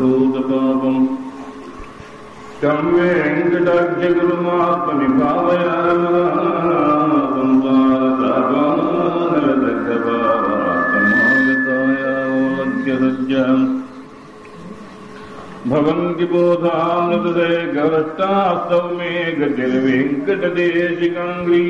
సర్వభూతపాపం तं वेङ्कटाख्यगुरुमात्मनि भावयामागतायावलभ्यसज्जाम् भवन्ति बोधामृतदे गवष्टास्तौ मे गतिर्वेङ्कटदेशिकाङ्ग्री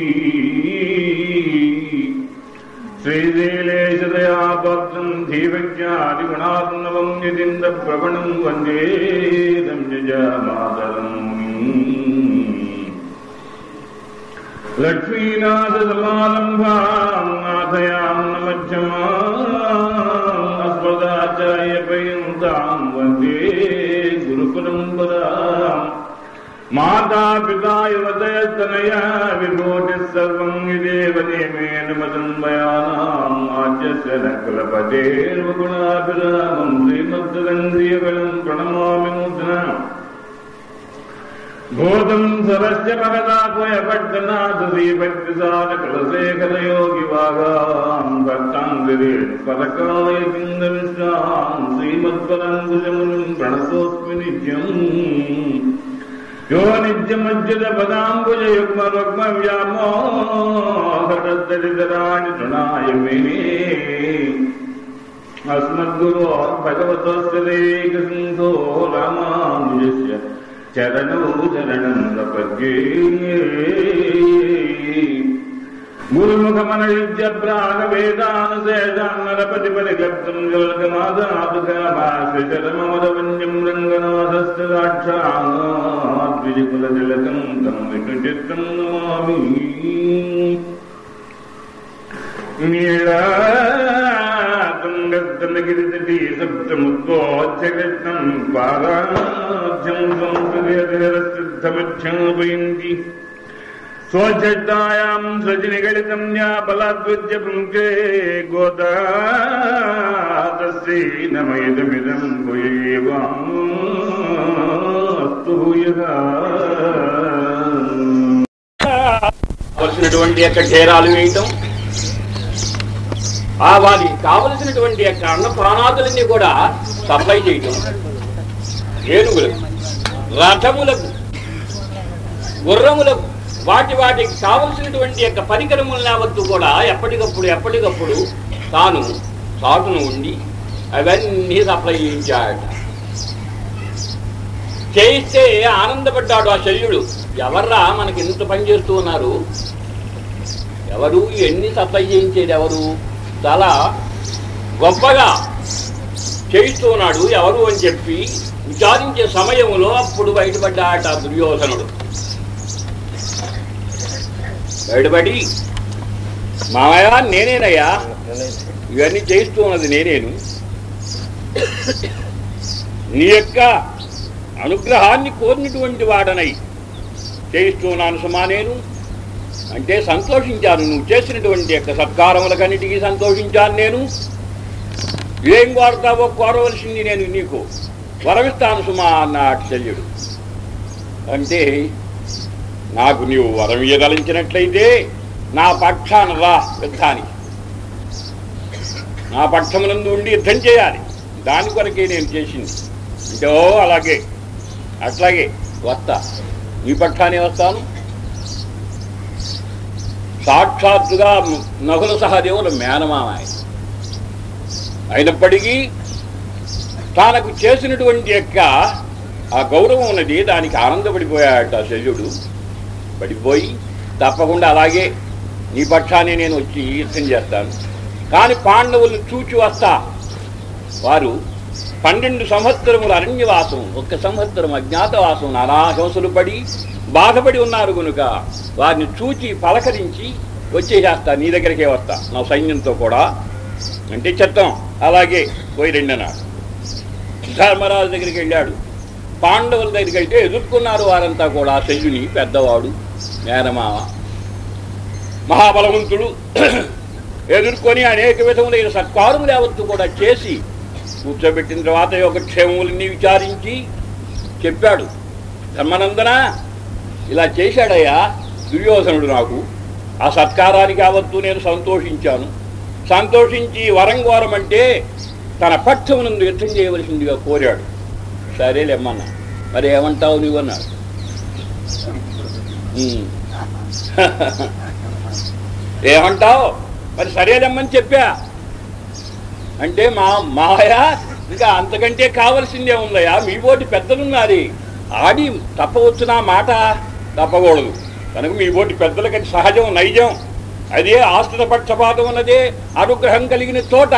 श्रीशैलेशदया भक्तम् धीवज्ञादिगुणात्मवम् यदिन्दप्रवणम् वन्दे संयजामातरम् लक्ष्मीनाथसमारम्भाम् नाथयाम् न मध्यमाम् अस्मदाचार्यपर्यन्ताम् वन्दे गुरुपरम्पराम् माता पिता युवतयस्तनया विभूतिः सर्वम् यदेव नियमेन मदन्मयानाम् आद्यस्य न कुलपतेर्वगुणाभिरामम् श्रीमद्दन्द्रियगणम् प्रणमामि नूतना भूतम् सरस्य भगदात्मयपट्टनाथ श्रीभक्तिसारकुलशेखरयोगिवागाम् भक्ताङ्गिरेण परकाय पिन्दविश्राम् श्रीमत्पराङ्कुशमुनिम् प्रणतोऽस्मि नित्यम् यो नित्यमज्जलपदाम्बुजयुग्मरुग्मव्यामोहरदरिदराणि तृणाय मे अस्मद्गुरो भगवतस्य देकसिन्धो रामानुजस्य चरणौ चरणं प्रपद्ये गुरुमुखमनयुज्य प्रागवेदानुशेषान्नरपतिपरिगर्तुम् जलकमादातुकाभाषचरममदवन्यम् रङ्गनाथस्य साक्षाद्विजकुलतिलकम् तम् विष्णुचित्तम् नमामि नीलातुङ्गस्तनगिरितटी सप्तमुद्वोच्चकृष्णम् पादाभ्यम् संस्कृतिरसिद्धमच्छापयन्ति स्वच्छतायाम् सजनिगलितम् या बलाद्विद्य पुङ्के गोदातस्यै नमयदमिदम् भूयेवास्तु భూయः కావలసినటువంటి యొక్క క్షేరాలు వేయటం ఆ వారికి కావలసినటువంటి యొక్క అన్న ప్రాణాదులన్నీ కూడా సప్లై చేయటం ఏనుగులకు రథములకు గుర్రములకు వాటి వాటికి కావలసినటువంటి యొక్క పరికరములు యావత్తు కూడా ఎప్పటికప్పుడు ఎప్పటికప్పుడు తాను చాటును ఉండి అవన్నీ సప్లై చేయించాడట చేయిస్తే ఆనందపడ్డాడు ఆ శల్యుడు ఎవర్రా మనకి ఇంత పని చేస్తూ ఉన్నారు ఎవరు ఎన్ని సప్లై చేయించేది ఎవరు చాలా గొప్పగా చేయిస్తూ ఉన్నాడు ఎవరు అని చెప్పి విచారించే సమయంలో అప్పుడు బయటపడ్డాట ఆ దుర్యోధనుడు బయటపడి మామయ్య నేనేనయ్యా ఇవన్నీ చేయిస్తూ ఉన్నది నేనేను నీ యొక్క అనుగ్రహాన్ని కోరినటువంటి వాడనై చేయిస్తున్నాను సుమా నేను అంటే సంతోషించాను నువ్వు చేసినటువంటి యొక్క సత్కారములకన్నిటికీ సంతోషించాను నేను ఏం కోరతావో కోరవలసింది నేను నీకు వరమిస్తాను సుమా అన్నాడు శల్యుడు అంటే నాకు నీవు వరం ఇయ్యదలించినట్లయితే నా పక్షాన రా యుద్ధానికి నా పక్షమునందు ఉండి యుద్ధం చేయాలి దాని కొరకే నేను చేసింది అంటే ఓ అలాగే అట్లాగే వస్తా నీ పక్షానే వస్తాను సాక్షాత్తుగా నకుల సహదేవుల మేనమామ ఆయన. అయినప్పటికీ తనకు చేసినటువంటి యొక్క ఆ గౌరవం ఉన్నది దానికి ఆనందపడిపోయాడట శల్యుడు పడిపోయి తప్పకుండా అలాగే నీ పక్షానే నేను వచ్చి యుద్ధం చేస్తాను కానీ పాండవుల్ని చూచి వస్తా వారు పన్నెండు సంవత్సరముల అరణ్యవాసం ఒక్క సంవత్సరం అజ్ఞాతవాసం నానా హింసలు పడి బాధపడి ఉన్నారు కనుక వారిని చూచి పలకరించి వచ్చేసేస్తా నీ దగ్గరికే వస్తా నా సైన్యంతో కూడా అంటే చెత్తం అలాగే పోయి రెండన్నాడు ధర్మరాజు దగ్గరికి వెళ్ళాడు పాండవుల దగ్గరికి వెళ్తే ఎదుర్కొన్నారు వారంతా కూడా శల్యుని పెద్దవాడు మేనమామ మహాబలవంతుడు ఎదుర్కొని అనేక విధములైన సత్కారములు యావత్తు కూడా చేసి కూర్చోబెట్టిన తర్వాత యొక్క క్షేమములన్నీ విచారించి చెప్పాడు ధర్మనందన ఇలా చేశాడయ్యా దుర్యోధనుడు నాకు ఆ సత్కారానికి యావత్తు నేను సంతోషించాను సంతోషించి వరం కోరమంటే తన పక్షమునందు యుద్ధం చేయవలసిందిగా కోరాడు సరేలేమ్మన్నా మరి ఏమంటావు నువ్వు అన్నాడు "ఉమ్." ఏమంటావు మరి సరేలేమ్మని చెప్పా అంటే మా మాయ ఇంకా అంతకంటే కావలసిందే ఉందయ్యా మీ బోటి పెద్దలున్నారు ఆడి తప్పవచ్చు నా మాట తప్పకూడదు కనుక మీ బోటి పెద్దలకి అది సహజం నైజం అదే ఆస్తుల పక్షపాతం ఉన్నదే అనుగ్రహం కలిగిన చోట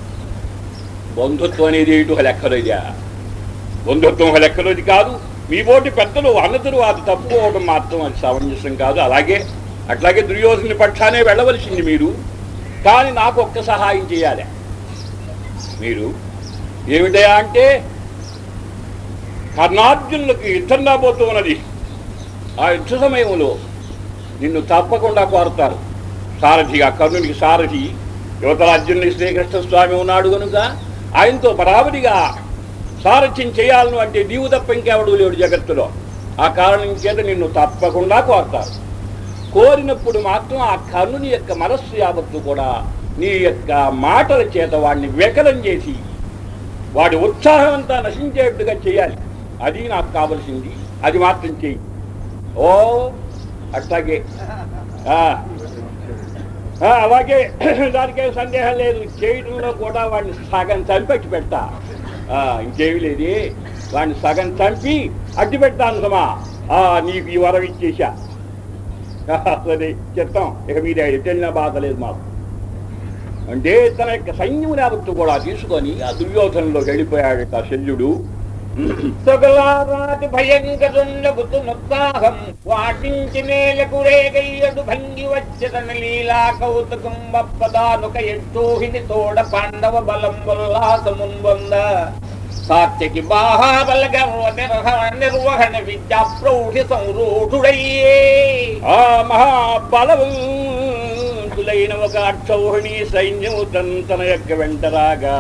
బంధుత్వం అనేది ఇటు ఒక లెక్కలోదియా బంధుత్వం ఒక లెక్కలోది కాదు మీ బోటి పెద్దలు అన్నతులు అది తప్పుకోవడం మాత్రం అది సమంజసం కాదు అలాగే అట్లాగే దుర్యోధన పక్షానే వెళ్ళవలసింది మీరు కానీ నాకు ఒక్క సహాయం చేయాలి మీరు ఏమిటయా అంటే కర్ణార్జునులకు యుద్ధం రాబోతూ ఉన్నది ఆ యుద్ధ సమయంలో నిన్ను తప్పకుండా కోరుతారు సారథిగా కర్ణునికి సారథి యువతల అర్జునుని శ్రీకృష్ణ స్వామి ఉన్నాడు కనుక ఆయనతో బరాబరిగా సారథ్యం చేయాలను అంటే నీవు తప్ప ఇంకెవడు లేడు జగత్తులో ఆ కారణం చేత నిన్ను తప్పకుండా కోరుతారు కోరినప్పుడు మాత్రం ఆ కర్ణుని యొక్క మనస్సు యావత్తు కూడా నీ యొక్క మాటల చేత వాడిని వికలం చేసి వాడి ఉత్సాహం అంతా నశించేట్టుగా చేయాలి అది నాకు కావలసింది అది మాత్రం చెయ్యి ఓ అట్లాగే ఆ, ఆ, అలాగే దానికేం సందేహం లేదు చేయడంలో కూడా వాడిని సగం చంపెట్టి పెడతా ఆ, ఇంకేమీ లేదే వాడిని సగం చంపి అడ్డు పెడతాను సమా ఆ, నీకు ఈ వరం ఇచ్చేసా సరే చెప్తాం ఇక మీద ఎట్టెళ్ళినా బాధ లేదు మాకు అంటే తన యొక్క సైన్యం యావత్తు కూడా తీసుకొని ఆ దుర్యోధనలోకి వెళ్ళిపోయాడు ఆ శల్యుడు సగలారాతి భయంకరుండగుతునుత్సాహం వాటించి నేలకు రేగయ్యడు భంగి వచ్చదన లీలా కౌతుకం వప్పదానుక ఎట్టోహిని తోడ పాండవ బలం ఉల్లాసమున్ పొంద సాత్యకి బాహాబల గర్వ నిర్వహణ నిర్వహణ విద్యా ప్రౌఢి సంరూఢుడయ్యే ఆ మహాబలవంతులైన ఒక అక్షౌహిణి సైన్యము తన తన యొక్క వెంటరాగా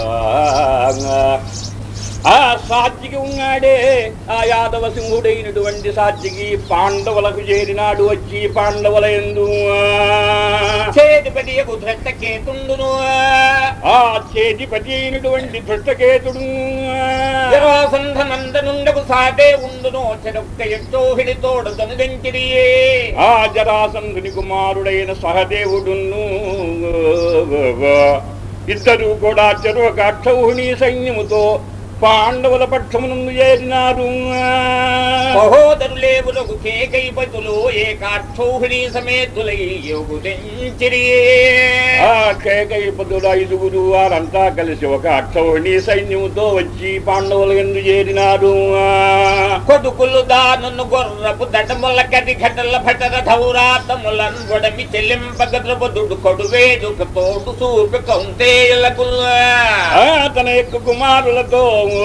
ఆ సాత్వికి ఉన్నాడే ఆ యాదవ సింహుడైనటువంటి సాత్వికి పాండవులకు చేరినాడు వచ్చి పాండవుల ఎందు చేతిపదియకు ధృష్ట కేతుండును ఆ చేతిపతి అయినటువంటి ధృష్టకేతుడు జరాసంధనందనుండకు సాటే ఉండును చెరొక్క ఎట్టోహిడి తోడు తనుదంచిరియే ఆ జరాసంధుని కుమారుడైన సహదేవుడును ఇద్దరు కూడా చెరువక అక్షౌహిణి సైన్యముతో పాండవుల పక్షమునందు చేరినారు సహోదరులేవులకు కేకైపతులు ఏకాక్షౌహిణి సమేతులై యోగుదించిరియే ఆ కేకైపదుల ఐదుగురు వారంతా కలిసి ఒక అక్షౌహిణి సైన్యముతో వచ్చి పాండవుల ఎందు చేరినారు కొడుకులు దానును గొర్రపు దటముల కది ఘటల భటర ధౌరాతములన్ గొడమి చెల్లింపగద్రపదుడు కొడువేదుక తోడు చూపి కౌంతేయులకు ఆ తన యొక్క కుమారులతో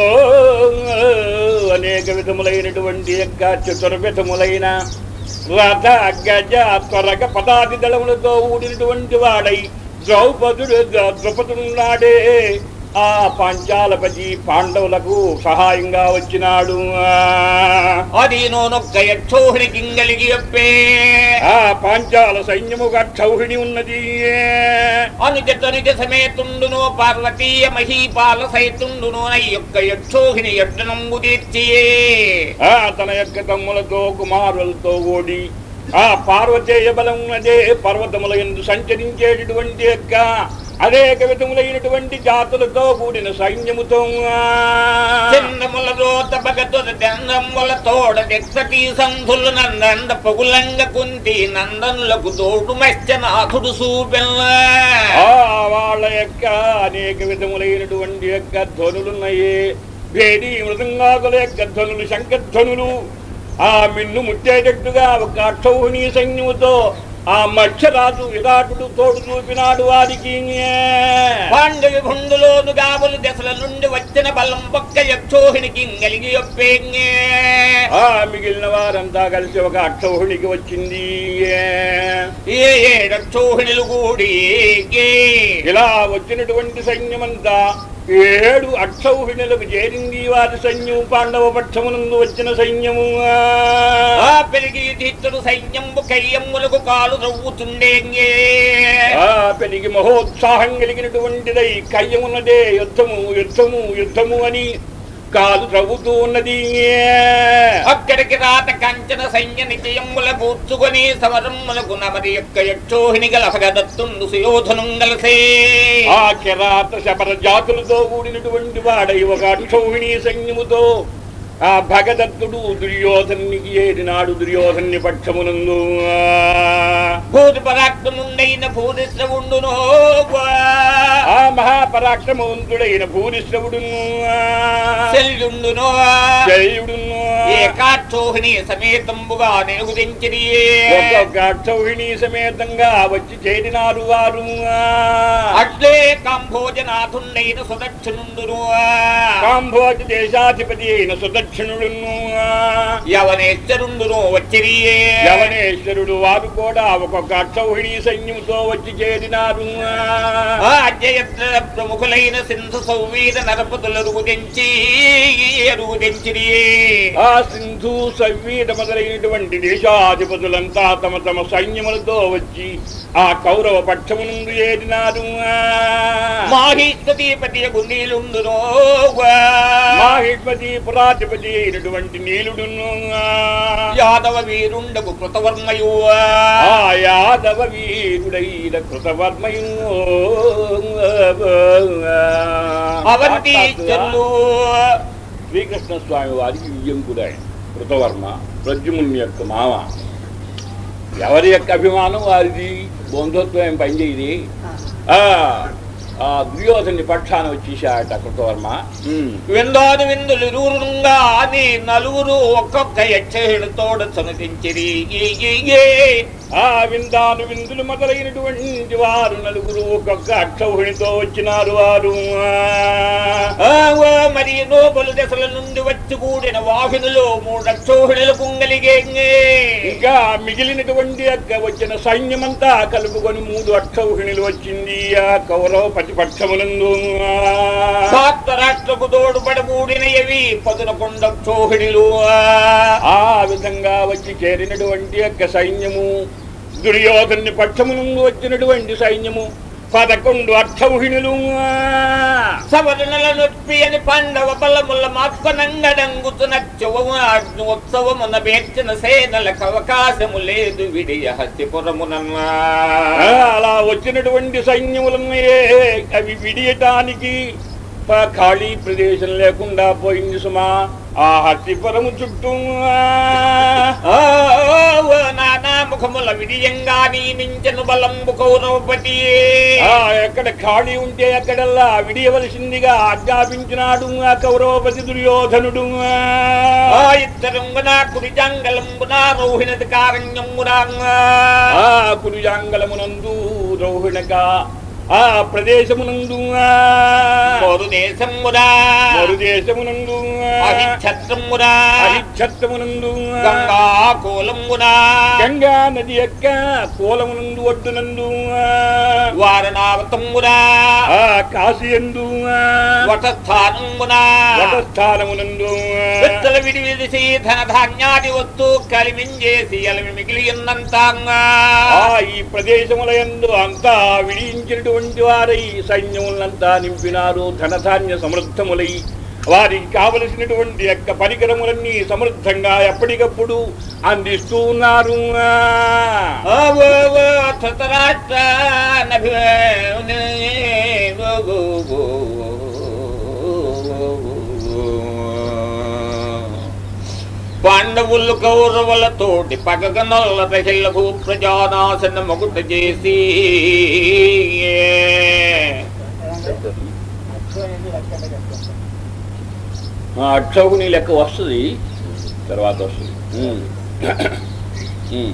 అనేక విధములైనటువంటి యొక్క చతుర్విధములైన రథ గజ త్వరగ పదాది దళములతో ఊడినటువంటి వాడై ద్రౌపదుడు ద్రౌపదుడున్నాడే ఆ పాంచాలపతి పాండవులకు సహాయంగా వచ్చినాడు అది నోనొక్క యక్షోహిణి కింగలిగి అప్పే ఆ పాంచాల సైన్యము క్షౌహిణి ఉన్నది అనుజతనుజ సమేతుండును పార్వతీయ మహీపాల సైతుండును యొక్క యక్షోహిణి యడ్డనంబు తీర్చియే ఆ తన యొక్క తమ్ములతో కుమారులతో ఓడి ఆ పార్వతేయ బలం అదే పర్వతముల ఎందు సంచరించేటటువంటి యొక్క అనేక విధములైనటువంటి జాతులతో కూడిన సైన్యముతో చందముల రోత భగతుల చందముల తోడ దెక్సటీ సంధులు నందండ పొగులంగ కుంతి నందనులకు తోడు మత్స్యనాథుడు సూపెల్ల ఆ వాళ్ళ యొక్క అనేక విధములైనటువంటి యొక్క ధ్వనులున్నాయి భేడి మృదంగాకుల యొక్క ధ్వనులు శంఖధ్వనులు ఆ మిన్ను ముట్టేటట్టుగా ఒక అక్షౌహిణీ సైన్యముతో ఆ మత్స్యరాజు విరాటుడు తోడు చూపినాడు వారికి పాండవి భుండులోను గాబులు దశల నుండి వచ్చిన బలం ఒక్క యక్షోహినికి కలిగి ఒప్పేంగే ఆ మిగిలిన వారంతా కలిసి ఒక అక్షౌహిణికి వచ్చింది ఏ ఏడక్షోహిణులు కూడి ఇలా వచ్చినటువంటి సైన్యమంతా ఏడు అక్షౌహిణులకు చేరింది వారి సైన్యం పాండవ పక్షమునందు వచ్చిన సైన్యము ఆ పెరిగి ధిత్తుడు సైన్యంబు కయ్యమ్ములకు కాలు రవ్వుతుండేంగే ఆ పెరిగి మహోత్సాహం కలిగినటువంటిదై కయ్యమున్నదే యుద్ధము యుద్ధము యుద్ధము అని కాలు త్రవ్వుతూ ఉన్నది అక్కడికి రాత కంచన సైన్య నిజయముల కూర్చుకొని సమరములకు నమరి యొక్క యక్షోహిణి గల భగదత్తుండు సుయోధనం గలసే ఆ కిరాత శపర జాతులతో కూడినటువంటి వాడై ఒక అక్షౌహిణీ సైన్యముతో ఆ భగదత్తుడు దుర్యోధనికి ఏడినాడు దుర్యోధన్ని పక్షమునందు భూతి పరాక్రముండైన భూరిశ్రవుండును ఆ మహాపరాక్రమవంతుడైన భూరిశ్రవుడును శల్యుండును జయుడును ఏకాక్షోహిణి సమేతంబుగా నెరుగుదించిరి ఒక్కొక్క అక్షౌహిణీ సమేతంగా వచ్చి చేరినారు వారు అట్లే కాంభోజనాథుండైన సుదక్షిణుండును కాంభోజ దేశాధిపతి అయిన సుదక్షిణుడును యవనేశ్వరుండును వచ్చిరి యవనేశ్వరుడు వారు కూడా ఒక్కొక్క అక్షౌహిణీ సైన్యంతో వచ్చి చేరినారు ఆ అజయత్ర ప్రముఖులైన సింధు సౌవీర నరపతుల రుగుదించి రుగుదించిరి ఆ సింధు సవ్వీడ మొదలైనటువంటి దేశాధిపతులంతా తమ తమ సైన్యములతో వచ్చి ఆ కౌరవ పక్షము నుండి ఏరినారు మాహిష్పతిపతి గుండీలుండును మాహిష్మతి పురాధిపతి అయినటువంటి నీలుడును యాదవ వీరుండకు కృతవర్మయు ఆ యాదవ వీరుడైన కృతవర్మయు అవంతీశ్వరులు శ్రీకృష్ణ స్వామి వారికి వియ్యంకుడు ఆయన కృతవర్మ ప్రద్యుముని యొక్క మామ ఎవరి యొక్క అభిమానం వారిది బంధుత్వం ఏం పనిచేయది ఆ ఆ దుర్యోధని పక్షాన వచ్చేసాట కృతవర్మ ఉమ్. విందాను విందులు రూరుగా అని నలుగురు ఒక్కొక్క యక్షేణుతోడ సనుతించిరి ఆ విందాను విందులు మొదలైనటువంటి వారు నలుగురు ఒక్కొక్క అక్షౌహిణితో వచ్చినారు వారు మరి నోబలు దశల నుండి వచ్చి కూడిన వాహినులు మూడక్షోహిణులు కుంగలిగే ఇంకా మిగిలినటువంటి యొక్క వచ్చిన సైన్యమంతా కలుపుకొని మూడు అక్షౌహిణులు వచ్చింది ఆ కౌరవ ప్రతిపక్షమునందు సాత్వ రాష్ట్రకు తోడుపడి మూడినయవి పదునకొండ క్షోహిణులు ఆ విధంగా వచ్చి చేరినటువంటి యొక్క సైన్యము దుర్యోధని పక్షమునందు వచ్చినటువంటి సైన్యము పదకొండు అక్షౌహిణులు సవరణల నొప్పి అని పండవ బలముల మాత్మనంగడంగుతున్న ఉత్సవమున పేర్చిన సేనలకు అవకాశము లేదు విడియ హస్తిపురమునన్నా ఆ, అలా వచ్చినటువంటి సైన్యములన్నయే అవి విడియటానికి ప- ఖాళీ ప్రదేశం లేకుండా పోయింది సుమా ఆ హస్తిపురము చుట్టూ ఆ, ఓ నానా ముఖముల విడియంగా నియమించను బలంబు కౌరవపతి ఆ, ఎక్కడ ఖాళీ ఉంటే అక్కడల్లా విడియవలసిందిగా ఆజ్ఞాపించినాడు ఆ కౌరవపతి దుర్యోధనుడు ఆ ఇద్దరంగున కుడి జంగలంబున రోహిణది కారణ్యమునా ఆ కురుజాంగలమునందు రౌహిణక ఆ ప్రదేశమునందు మరు దేశమునా మరుదేశమునందు అహిఛత్రమునా అహిఛత్రమునందు గంగా కోలమునా గంగా నది యొక్క కూలమునందు ఒడ్డునందు వారణావతమునా ఆ కాశీయందు వటస్థానమునా వటస్థానమునందు విత్తల విడి విడిసి ధన ధాన్యాది వస్తు కలిమించేసి అలమి మిగిలినంత ఆ ఈ ప్రదేశములయందు అంతా విడియించినటువంటి వారై సైన్యములంతా నింపినారు ధనధాన్య సమృద్ధములై వారికి కావలసినటువంటి యొక్క పరికరములన్నీ సమృద్ధంగా ఎప్పటికప్పుడు అందిస్తూ ఉన్నారు ధృతరాష్ట్ర పాండవులు కౌరవులతోటి పగగనల్ల రహిల్లకు ప్రజానాశన మొగుట చేసి ఆ అక్షౌహిణి లెక్క వస్తుంది తర్వాత వస్తుంది ఉమ్. ఉమ్.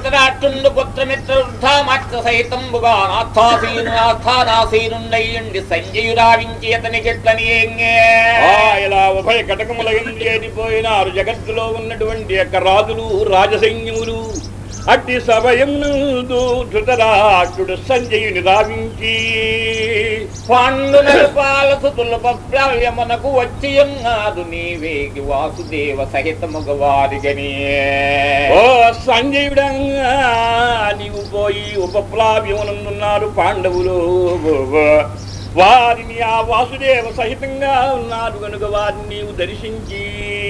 ధృతరాష్ట్రుండు పుత్రమిత్ర వృద్ధామాత్ర సహితంబుగా నాథాసీను నాథానాసీనుండయ్యుండి సంజయురావించి అతని గిట్లని ఆ ఇలా ఉభయ కటకముల ఎండిపోయినారు జగత్తులో ఉన్నటువంటి యొక్క రాజులు రాజసైన్యములు అట్టి సమయమునందు ధృతరాష్ట్రుడు సంజయుని రావించి పాండు నలుపాలసుతుల పప్రావ్యమునకు వచ్చి ఉన్నాదు నీవేగి వాసుదేవ సహితముగ వారిగని ఓ సంజయుడంగా నీవు పోయి ఉపప్లావ్యమునందున్నారు పాండవులు వారిని ఆ వాసుదేవ సహితంగా ఉన్నారు కనుక వారిని నీవు దర్శించి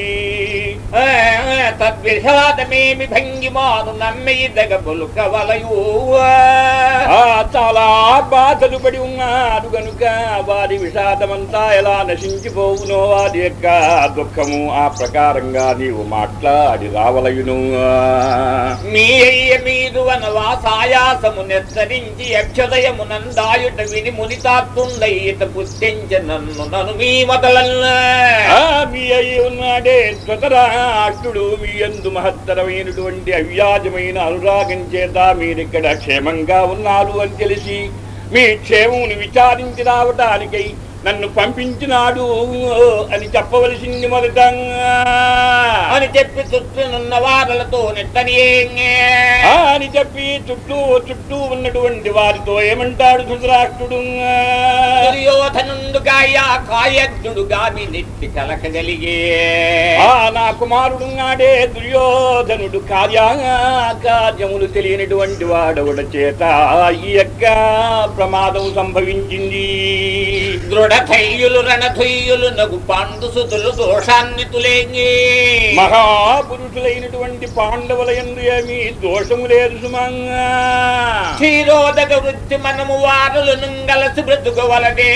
తద్విషాదమేమి భంగిమాను నమ్మెయిదగ బులుకవలయు ఆ చాలా బాధలు పడి ఉన్నారు గనుక వారి విషాదమంతా ఎలా నశించిపోవునో వారి యొక్క దుఃఖము ఆ ప్రకారంగా నీవు మాట్లాడి రావలయును మీ అయ్య మీదు వనవాసాయాసము నెత్తరించి అక్షదయమునందాయుట విని మునితాత్తుండయిత పుష్టించ నన్ను నన్ను మీ మొదలన్నా ఆ మీ అయి ఉన్నాడే త్వతరాష్ట్రుడు మీ ఎందు మహత్తరమైనటువంటి అవ్యాజమైన అనురాగం చేత మీరిక్కడ క్షేమంగా ఉన్నారు అని తెలిసి మీ క్షేమమును విచారించి రావటానికై నన్ను పంపించినాడు అని చెప్పవలసింది మొదట అని చెప్పి చుట్టూనున్న వారలతో నెట్టని ఆ అని చెప్పి చుట్టూ చుట్టూ ఉన్నటువంటి వారితో ఏమంటాడు ధృతరాష్ట్రుడు దుర్యోధనుండు కాయ కాయజ్ఞుడు గామి నెట్టి కలకగలిగే ఆ నా కుమారుడు నాడే దుర్యోధనుడు కార్యా కార్యములు తెలియనటువంటి వాడవుడ చేత ఈ యొక్క ప్రమాదం సంభవించింది దృఢధైర్యులు రణధైర్యులు నగు పాండు సుతులు దోషాన్ని తులేంగి మహాపురుషులైనటువంటి పాండవుల ఎందు ఏమీ దోషము లేదు సుమంగా క్షీరోదక వృత్తి మనము వారులు నుంగలసి బ్రతుకోవలనే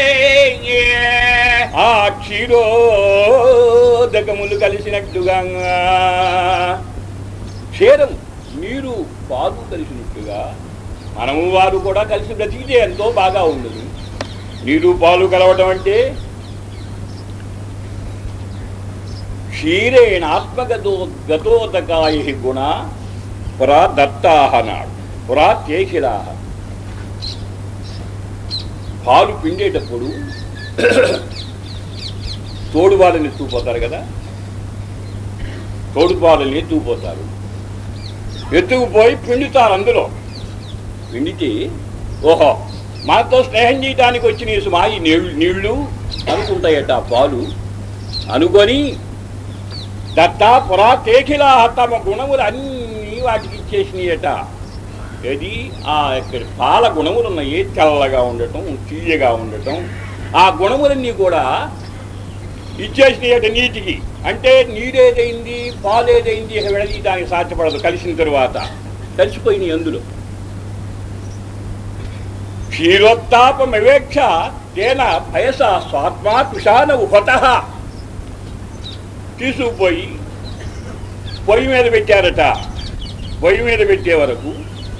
ఆ క్షీరోదకములు కలిసినట్టుగా క్షీరం నీరు పాలు కలిసినట్టుగా మనము వారు కూడా కలిసి బ్రతికితే ఎంతో బాగా ఉండదు నీరు పాలు కలవటం అంటే క్షీరేణ ఆత్మగతో గతోదకాయ గుణ పురా దత్తాహనాడు పురా కేశిరాహ పాలు పిండేటప్పుడు తోడుపాలని ఎత్తుకుపోతారు కదా తోడుపాలని ఎత్తుకుపోతారు ఎత్తుకుపోయి పిండుతారు అందులో పిండితే ఓహో మనతో స్నేహం చేయడానికి వచ్చిన ఈ సుమా ఈ నీళ్ళు నీళ్లు అనుకుంటాయట ఆ పాలు అనుకొని దత్తా పురా తేఖిలా తమ గుణములు అన్నీ వాటికి ఇచ్చేసినాయట ఏది ఆ ఇక్కడ పాల గుణములు ఉన్నాయి తెల్లగా ఉండటం తీయగా ఉండటం ఆ గుణములన్నీ కూడా ఇచ్చేసినాయట నీటికి అంటే నీరేదైంది పాలేదైంది ఇక విడదీయడానికి సాధ్యపడదు కలిసిన తరువాత కలిసిపోయినాయి అందులో క్షీరోత్తాపమవేక్ష తేన భయస స్వాత్మా కుషాన ఉపత తీసుకుపోయి పొయ్యి మీద పెట్టారట పొయ్యి మీద పెట్టే వరకు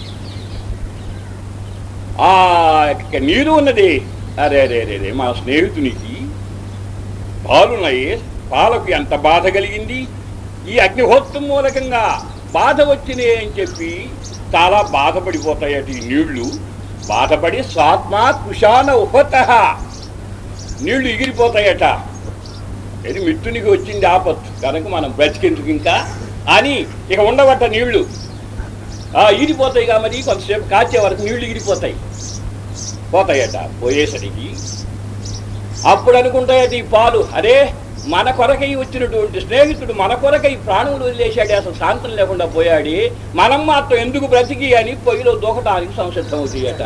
ఆ ఇక నీరు ఉన్నది అరే అరే అరే అరే మా స్నేహితునికి పాలున్నాయి పాలకు ఎంత బాధ కలిగింది ఈ అగ్నిహోత్రం మూలకంగా బాధ వచ్చినాయి అని చెప్పి చాలా బాధపడిపోతాయట ఈ నీళ్లు బాధపడి స్వాత్మ కుషాన ఉపత నీళ్లు ఎగిరిపోతాయట ఇది మిత్రునికి వచ్చింది ఆపత్తు కనుక మనం బ్రతికెందుకు ఇంకా అని ఇక ఉండవట నీళ్లు ఆ ఈడిపోతాయి మరి కొంతసేపు కాచే వరకు నీళ్లు ఇగిరిపోతాయి పోతాయట పోయేసరికి అప్పుడు అనుకుంటాయట ఈ పాలు అరే మన కొరకై వచ్చినటువంటి స్నేహితుడు మన కొరకై ప్రాణములు వదిలేశాడు అసలు శాంతం లేకుండా పోయాడు మనం మాత్రం ఎందుకు బ్రతికి అని పొయ్యిలో దూకటానికి సంసిద్ధం అవుతాయట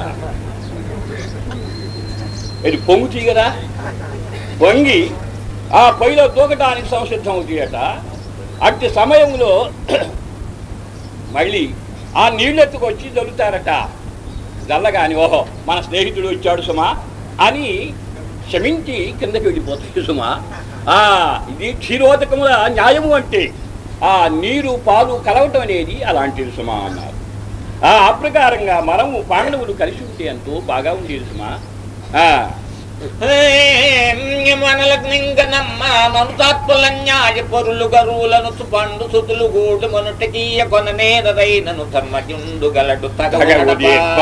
ఇది పొంగుతాయి కదా పొంగి ఆ పొయ్యిలో దూకటానికి సంసిద్ధం అవుతాయట అట్టి సమయంలో మళ్ళీ ఆ నీళ్ళెత్తుకొచ్చి దొరుకుతారట జల్లగాని ఓహో మన స్నేహితుడు వచ్చాడు సుమా అని క్షమించి కిందకి వెళ్ళిపోతాయి సుమా ఆ ఇది క్షీరోదకముల న్యాయము అంటే ఆ నీరు పాలు కలవటం అనేది అలాంటిది సుమా అన్నారు ఆ అప్రకారంగా మనము పాండవులు కలిసి ఉంటే ఎంతో బాగా ఉండేది సుమా ఆ మనల నమ్మ మనుతాత్ములన్యాయ పరులు గరువులను పండు సుతులు గూడు మనుటకీయ కొననేరైనను ధర్మజుండు గలడు తగవుది తగవునడపా.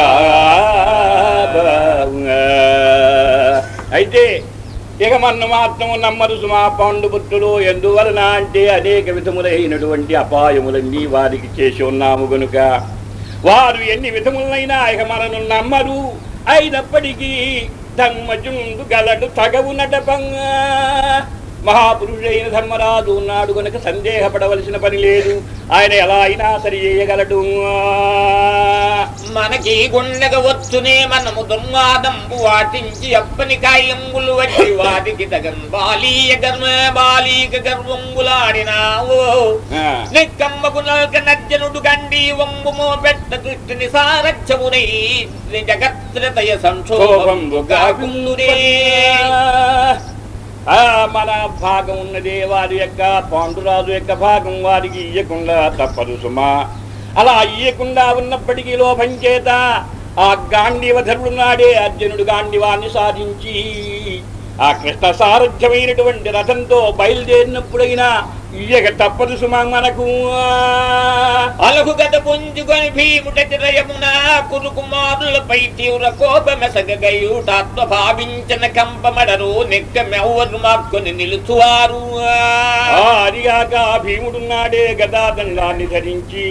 అయితే ఇక మన్ను మాత్రము నమ్మరు సుమా పాండు పుత్రులు ఎందువలన అంటే అనేక విధములైనటువంటి అపాయములన్నీ వారికి చేసి ఉన్నాము గనుక వారు ఎన్ని విధములైనా ఇక మనను నమ్మరు అయినప్పటికీ ధర్మజుండు గలడు తగవు నడపంగా మహాపురుషుడైన ధర్మరాజు ఉన్నాడు గనుక సందేహపడవలసిన పని లేదు ఆయన ఎలా అయినా సరి చేయగలడు మనకి గుండెగ వచ్చునే మనము దుర్వాదంబు వాటించి అప్పని కాయంబులు వచ్చి వాటికి తగన్ బాలీయ గర్వ బాలీక గర్వంబులాడినావో ఆ. నిక్కమ్మకు నల్క నజ్జనుడు గండి వంబుమో పెట్ట కృష్ణుని సారక్షమునై జగత్రతయ సంక్షోభంబు కాకుందురే ఆ, మన భాగం ఉన్నదే వారి యొక్క పాండురాజు యొక్క భాగం వారికి ఇయ్యకుండా తప్పదు సుమా అలా ఇయ్యకుండా ఉన్నప్పటికీ లోభం చేత ఆ గాంధీవధరుడు నాడే అర్జునుడు గాంధీవాన్ని సాధించి ఆ కృష్ణ సారథ్యమైనటువంటి రథంతో బయలుదేరినప్పుడైనా ఇయ్యక తప్పదు సుమా మనకు అలహు గద పుంజుకొని భీముడటి రయమున కురుకుమారులపై తీవ్ర కోపమెసగయుటాత్మ భావించిన కంపమడరు నెక్కమెవ్వరు మాక్కొని నిలుచువారు ఆ అదిగాక భీముడున్నాడే గదాదండాన్ని ధరించి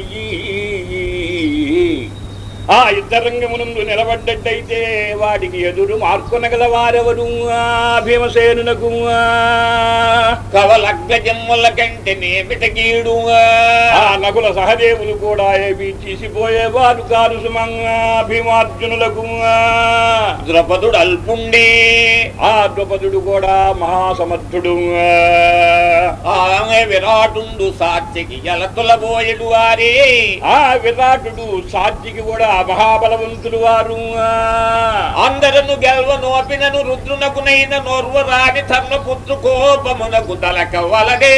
ఆ యుద్ధరంగమునందు నిలబడ్డట్టయితే వాడికి ఎదురు మార్కొనగల వారెవరు ఆ భీమసేనునకు ఆ. కవలగ్రజమ్ముల కంటే నేమిటకీడు ఆ నకుల సహదేవులు కూడా ఏమి తీసిపోయేవారు కాదు సుమంగా భీమార్జునులకు ఆ. ద్రౌపదుడు అల్పుండే ఆ ద్రౌపదుడు కూడా మహాసమర్థుడు ఆ. ఆమె విరాటుండు సాత్యకి ఎలతులబోయడు వారే ఆ విరాటుడు సాధ్యకి కూడా మహాబలవంతుడు వారు ఆ. అందరను గెల్వ నోపినను రుద్రునకునైన నోర్వరాని ధర్మపుత్రు కోపమునకు తలక వలడే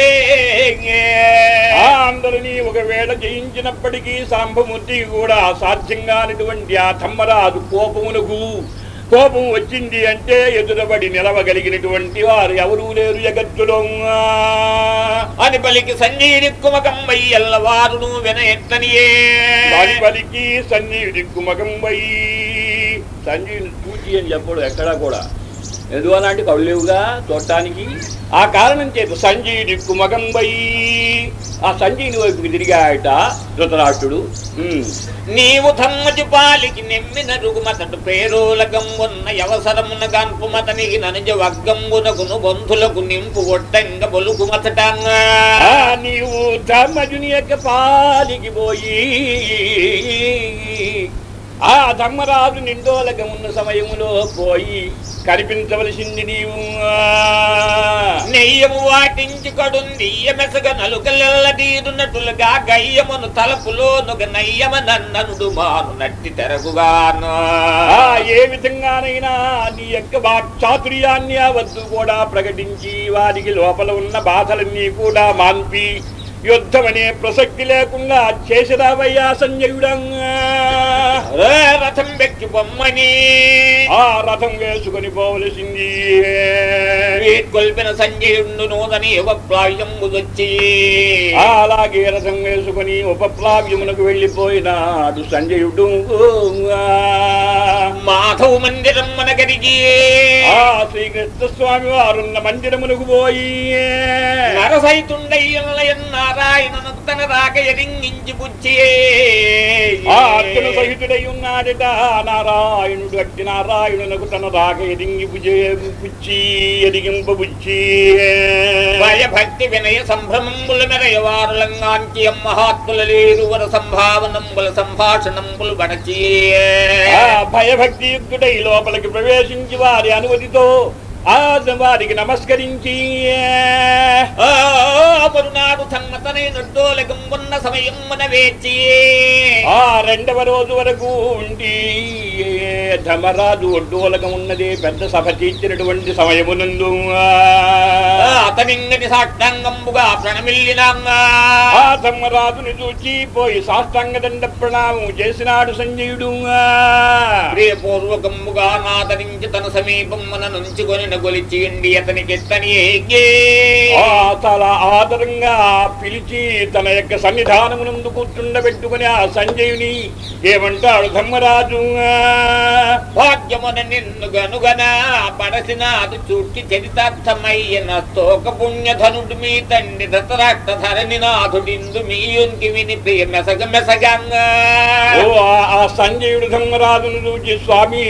ఆ అందరినీ ఒకవేళ జయించినప్పటికీ సాంబమూర్తికి కూడా సాధ్యంగానటువంటి ఆ ధమ్మరాజు కోపమునకు కోపం వచ్చింది అంటే ఎదురబడి నిలవగలిగినటువంటి వారు ఎవరూ లేరు జగత్తులో ఆ. అని పలికి సంజీని కుమకంబై ఎల్లవారును వినయత్తనియే దాని పలికి సంజీవుడి కుమకం పోయి సంజీవుని చూచి అని చెప్పడు ఎక్కడా కూడా ఎందువల్ల కళ్ళు లేవుగా చూడటానికి ఆ కారణం చేత సంజీవుడి కుమకం పోయి ఆ సంజీవుని వైపుకి తిరిగాయట ధృతరాష్ట్రుడు ఉమ్. నీవు ధమ్మజు పాలికి నెమ్మిన రుగుమతడు పేరోలకం ఉన్న అవసరమున గన్పు మతనికి ననుజ వగ్గంబునకును బంధులకు నింపు ఒట్టంగ బొలుకు మతటంగా ఆ నీవు ధర్మజుని యొక్క పాలికి పోయి ఆ ధర్మరాజు నిండోలక ఉన్న సమయములో పోయి కనిపించవలసింది నీవు ఆ. నెయ్యము వాటించి కడుంది మెసగ నలుకలెల్ల తీరునట్టులుగా గయ్యమును తలపులోనుగ నయ్యమ నన్ననుడు మాను నట్టి తెరగుగాను ఆ ఏ విధంగానైనా నీ యొక్క వాక్చాతుర్యాన్ని ఆ వద్దు కూడా ప్రకటించి వారికి లోపల ఉన్న బాధలన్నీ కూడా మాన్పి యుద్ధం అనే ప్రసక్తి లేకుండా చేసిరావయ్యా సంజయుడంగా రే రథం వెక్కి బొమ్మని ఆ రథం వేసుకొని పోవలసింది కొల్పిన సంజయుండు నూదని యువప్రాయంబు వచ్చి ఆ అలాగే రథం వేసుకొని ఉపప్లావ్యమునకు వెళ్ళిపోయినాడు సంజయుడు మాధవ మందిరం మనగరిగి ఆ శ్రీకృష్ణ స్వామి వారున్న మందిరమునకు పోయి నరసైతుండయ్యన్న నారాయణను తన రాక ఎరింగించి బుచ్చి ఆ అర్జున సహితుడై ఉన్నాడట నారాయణుడు అట్టి నారాయణునకు తన రాక ఎదింగి పుచ్చి ఎదిగింపబుచ్చి భయభక్తి వినయ సంభ్రమంబుల మెరయవారులంగాంచి మహాత్ముల లేరువర సంభావనంబుల సంభాషణంబులు బడచి ఆ భయభక్తి యుక్తుడై లోపలికి ప్రవేశించి వారి అనుమతితో ఆ వారికి నమస్కరించి ఆ మరునాడు సమ్మతనై నడ్డోలకం ఉన్న సమయం మన వేచి ఆ రెండవ రోజు వరకు ఉండి ధమరాజు ఒడ్డోలకం ఉన్నది పెద్ద సభ తీర్చినటువంటి సమయమునందు ఆ, అతనింగని సాష్టాంగంబుగా ప్రణమిల్లినాంగా ఆ ధర్మరాజుని చూచి పోయి సాష్టాంగ దండ ప్రణామం చేసినాడు సంజయుడు ప్రియపూర్వకంబుగా నాతరించి తన సమీపమున నుంచి కొని గొలిచి ఉండి అతనికి ఎత్తని ఏగే ఆ చాలా ఆదరంగా పిలిచి తన యొక్క సన్నిధానమునందు కూర్చుండబెట్టుకుని ఆ సంజయుని ఏమంటాడు ధర్మరాజు భాగ్యమున నిన్ను గనుగన పడసినాదు చూచి చరితార్థమయ్యన తోక పుణ్యధనుడు మీ తండ్రి దతరాష్ట్ర ధరణి నాథుడిందు మీయునికి విని ప్రియ మెసగ మెసగంగా ఓ ఆ- ఆ సంజయుడు ధర్మరాజును చూచి స్వామి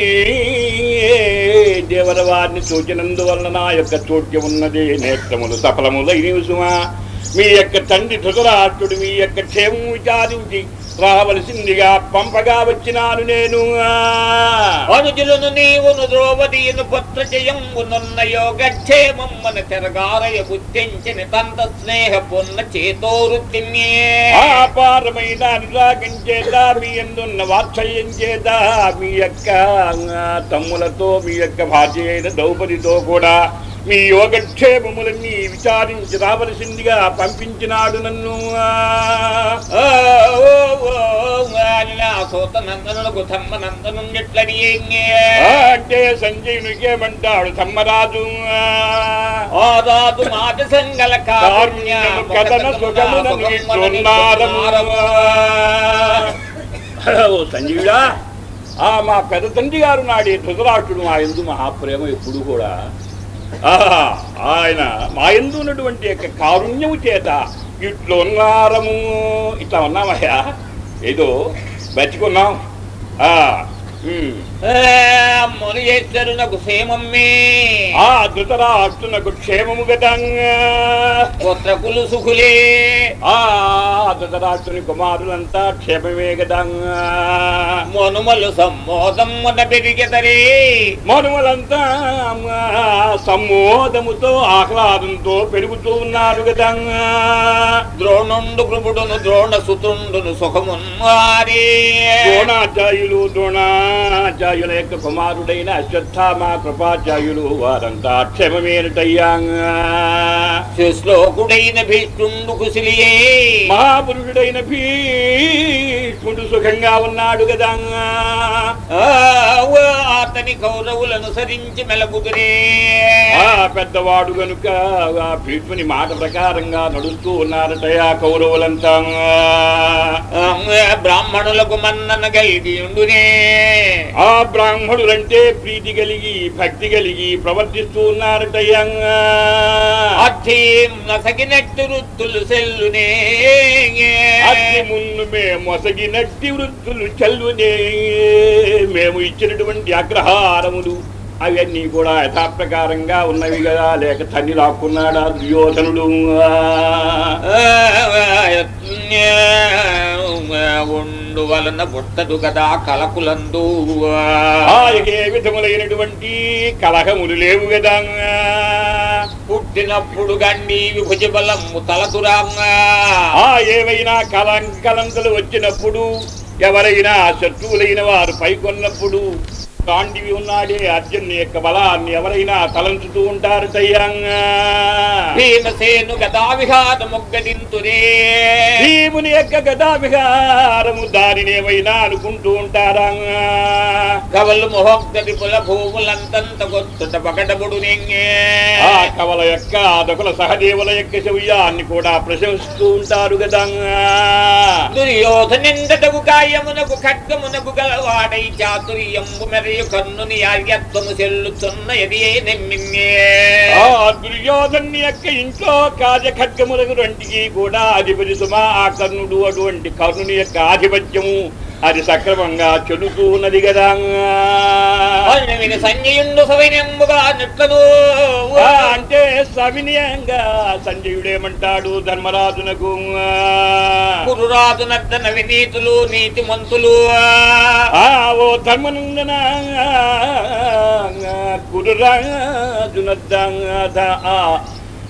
దేవర వారిని సూచనందువలన నా యొక్క చోట్యం ఉన్నది నేత్రములు సఫలములైనవి సుమా మీ యొక్క తండ్రి ధృతరాష్ట్రుడు మీ యొక్క క్షేమం విచారించి రావలసిందిగా పంపగా వచ్చినాను నేను అనుజులను నీవును ద్రౌపదీయును పుత్ర జయంబునున్న యోగక్షేమమ్మన తెరగారయ బుద్ధించిన తంత స్నేహ పొన్న చేతోరుతిన్యే అపారమైన అనురాగం చేత మీ ఎందున్న వాత్సల్యం చేత మీ యొక్క ఆ, తమ్ములతో మీ యొక్క భార్య అయిన ద్రౌపదితో కూడా మీ యోగక్షేమములన్నీ విచారించి రావలసిందిగా పంపించినాడు నన్ను ఆ. సోతనందనులకు ధర్మనందనం ఎట్లని ఆ, అంటే సంజయునికి ఏమంటాడు ధర్మరాజు ఆ. ఆదాదు మాట సంగల కారుణ్యము కథన సుఖమునను ఇట్లున్నారము. ఓ సంజీవుడా ఆ మా పెద్ద తండ్రి గారు నాడి ధృతరాష్ట్రుడు మా ఎందు మహాప్రేమ ఎప్పుడు కూడా ఆ, ఆయన మా ఎందు ఉన్నటువంటి యొక్క కారుణ్యము చేత ఇట్లున్నారము ఇట్లా ఉన్నామయ్యా ఏదో బతికున్నాం ఆ, ఉమ్. ముని చేస్తారు నాకు సేమమ్మే ఆ ధృతరాష్ట్రునకు క్షేమము గతంగా పుత్రకులు సుఖులే ఆ ధృతరాష్ట్రుని కుమారులంతా క్షేమమే గతంగా మనుమలు సమ్మోదమ్మున పెరిగెదరే మనుమలంతా సమ్మోదముతో ఆహ్లాదంతో పెరుగుతూ ఉన్నారు గతంగా ద్రోణుండు కృపుడును ద్రోణ సుతుండును సుఖమున్నారే ద్రోణాచార్యులు ద్రోణాచార్యుల యొక్క కుమారుడైన అశ్వత్థామ కృపాచార్యులు వారంతా క్షేమమేనటయ్యాంగా శ్లోకుడైన భీష్ముండు కుశలియే మహాపురుషుడైన భీష్ముడు సుఖంగా ఉన్నాడు కదా ఆ, ఓ అతని కౌరవులను సరించి మెలగుదురే ఆ పెద్దవాడు గనుక ఆ భీష్ముని మాట ప్రకారంగా నడుస్తూ ఉన్నారటయా కౌరవులంతా ఆ, బ్రాహ్మణులకు మన్నన కలిగి ఉండునే ఆ బ్రాహ్మణులంటే ప్రీతి కలిగి భక్తి కలిగి ప్రవర్తిస్తూ ఉన్నారటయ్యా అర్థం నసగినట్టు వృత్తులు సెల్లునే అతి ముందు మేము మొసగినట్టి వృత్తులు చల్లునే మేము ఇచ్చినటువంటి అగ్రహారములు అవన్నీ కూడా యథాప్రకారంగా ఉన్నవి కదా లేక తన్ని లాక్కున్నాడా దుర్యోధనుడు ఉండు వలన పుట్టదు కదా కలకులందు ఆయనకి ఏ విధములైనటువంటి కలహములు లేవు కదా పుట్టినప్పుడు గండి విభుజ బలము తలతురాంగా ఆ ఏవైనా కలంకలంతలు వచ్చినప్పుడు ఎవరైనా శత్రువులైన వారు పైకొన్నప్పుడు కాండివి ఉన్నాడే అర్జున్ యొక్క బలాన్ని ఎవరైనా తలంచుతూ ఉంటారు తయ్యంగా భీమసేను గదా విహార మొగ్గదింతురే భీముని యొక్క గదా విహారము దానిని ఏమైనా అనుకుంటూ ఉంటారా కవలు మొహోక్తది పుల భూములంతంత గొత్తుట పకటబుడు నెంగే ఆ కవల యొక్క దకుల సహదేవుల యొక్క శౌర్యాన్ని కూడా ప్రశంసిస్తూ ఉంటారు కదా దుర్యోధనెందటకు కాయమునకు ఖడ్గమునకు గలవాడై చాతుర్యంబు మెరయు కన్నుని యార్యత్వము చెల్లుచున్న ఎది నెమ్మిన్నే ఆ దుర్యోధను యొక్క ఇంట్లో కార్యఖడ్గములకు రెంటికి కూడా అధిపతి సుమా ఆ కర్ణుడు అటువంటి కర్ణుని యొక్క ఆధిపత్యము అది సక్రమంగా చెల్లుతూ ఉన్నది కదా విని సంజయుండు సవైనంబుగా నిట్లను ఆ, అంటే సవినయంగా సంజయుడేమంటాడు ధర్మరాజునకు కురురాజు నర్దన వినీతులు నీతి మంతులు ఆ ఓ ధర్మనందన గురురాజునద్ద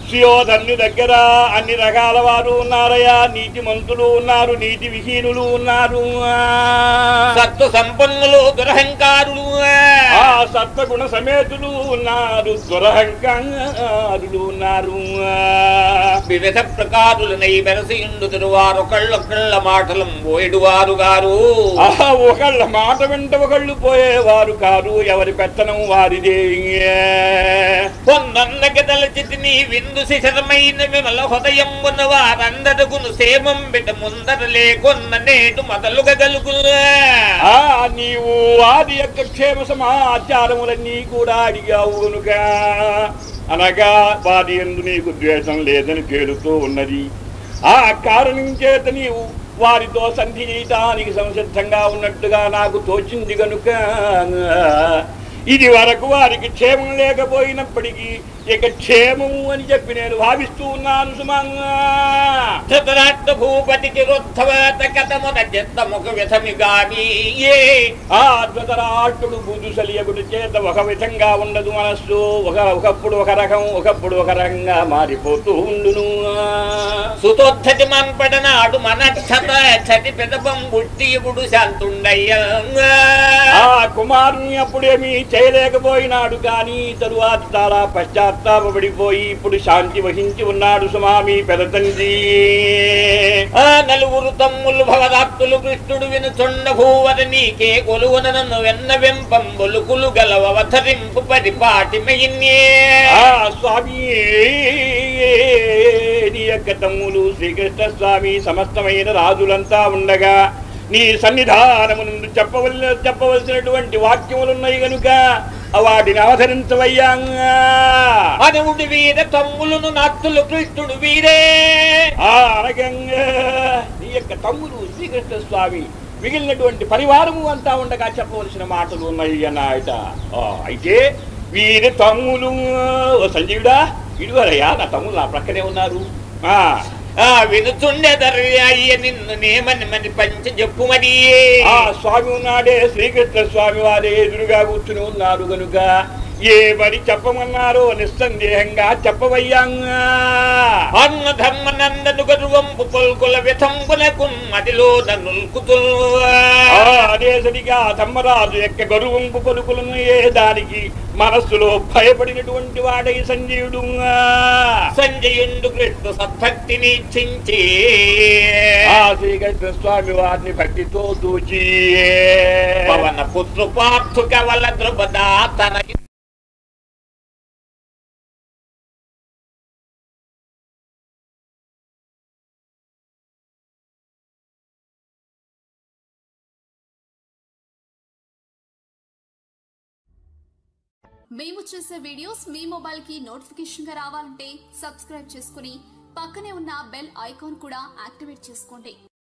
సుయోధన్యు దగ్గర అన్ని రకాల వారు ఉన్నారయ్యా నీతి మంతులు ఉన్నారు నీతి విహీనులు ఉన్నారు సత్తు సంపన్నులు దురహంకారులు ఆ సత్వగుణ సమేతులు ఉన్నారు దురహంకారులు ఉన్నారు వివిధ ప్రకారులనై వెరసియుండు వారు కళ్ళొకళ్ళ మాటలం పోయేడువారు గారు ఆహా ఒకళ్ళ మాట వెంట ఒకళ్ళు పోయేవారు కారు ఎవరి పెత్తనం వారిదే పొన్నన్నకి తలచితి నీ విందు శిశరమైన విమల హృదయం ఉన్న వారందరకును సేమం బిడ్డ ముందర లేకొన్న నేటు మొదలుగా గలుగు ఆ నీవు వారి యొక్క క్షేమ సమాచారములన్నీ కూడా అడిగావు కనుక అనగా వారి ఎందు నీకు ద్వేషం లేదని తేలుతూ ఉన్నది ఆ కారణం చేత నీవు వారితో సంధి చేయటానికి సంసిద్ధంగా ఉన్నట్టుగా నాకు తోచింది కనుక ఇది వరకు వారికి క్షేమం లేకపోయినప్పటికీ ఇక క్షేమము అని చెప్పి నేను భావిస్తూ ఉన్నాను సుమంగా ధృతరాష్ట్ర భూపతికి రుద్ధవాత కథమున చిత్తముఖ విధమిగాని ఏ ఆ ధృతరాష్ట్రుడు బుధుసలియగుడు చేత ఒక విధంగా ఉండదు మనస్సు ఒక ఒకప్పుడు ఒక రకం ఒకప్పుడు ఒక రకంగా మారిపోతూ ఉండును సుతోద్ధతి మన్పడనాడు మనక్షత చటి పెదపం బుట్టియుడు శాంతుండయ్య ఆ కుమారుని అప్పుడేమీ చేయలేకపోయినాడు కానీ తరువాత చాలా పశ్చాత్తాపడిపోయి ఇప్పుడు శాంతి వహించి ఉన్నాడు సుమామి పెదతంది ఆ నలుగురు తమ్ములు భవదాప్తులు కృష్ణుడు వినుచుండ భూవర నీకే కొలువున నన్ను వెన్న వెంపం బొలుకులు గలవవతరింపు పరిపాటి మెయిన్యే ఆ స్వామి నీ యొక్క తమ్ములు శ్రీకృష్ణ స్వామి సమస్తమైన రాజులంతా ఉండగా నీ సన్నిధానము నుండి చెప్పవల చెప్పవలసినటువంటి వాక్యములున్నాయి గనుక వాటిని అవతరించవయ్యా అనువుడు వీర తమ్ములను నత్తులు కృష్ణుడు వీరే ఆ అనగంగా నీ యొక్క తమ్ముడు శ్రీకృష్ణ స్వామి మిగిలినటువంటి పరివారము అంతా ఉండగా చెప్పవలసిన మాటలు ఉన్నాయి అన్నాయట ఆ, అయితే వీరి తమ్ములు ఓ సంజీవుడా ఇడువరయ్యా నా తమ్ముడు నా ప్రక్కనే ఉన్నారు ఆ ఆ వినుచుండెదరు అయ్య నిన్ను నేమని మని పంచ చెప్పు మరి ఆ స్వామి ఉన్నాడే శ్రీకృష్ణ స్వామి వారే ఎదురుగా కూర్చుని ఉన్నారు గనుక ఏ మరి చెప్పమన్నారో నిస్సందేహంగా చెప్పవయ్యాంగా అన్న ధర్మ నందను గర్వంపు పొల్కుల విధంబులకు మదిలో నన్నుల్కుతు ఆ అదేసరిగా ధర్మరాజు యొక్క గరువంపు పలుకులను ఏ దానికి మనస్సులో భయపడినటువంటి వాడై సంజీవుడు సంజయుండు కృష్ణ సద్భక్తిని చించి ఆ శ్రీకృష్ణ స్వామి వారిని భక్తితో దూచి పవన పుత్రు పార్థు కవల ద్రుపదా తన మేము చేసే వీడియోస్ మీ మొబైల్ కి నోటిఫికేషన్ గా రావాలంటే సబ్స్క్రైబ్ చేసుకుని పక్కనే ఉన్న బెల్ ఐకాన్ కూడా యాక్టివేట్ చేసుకోండి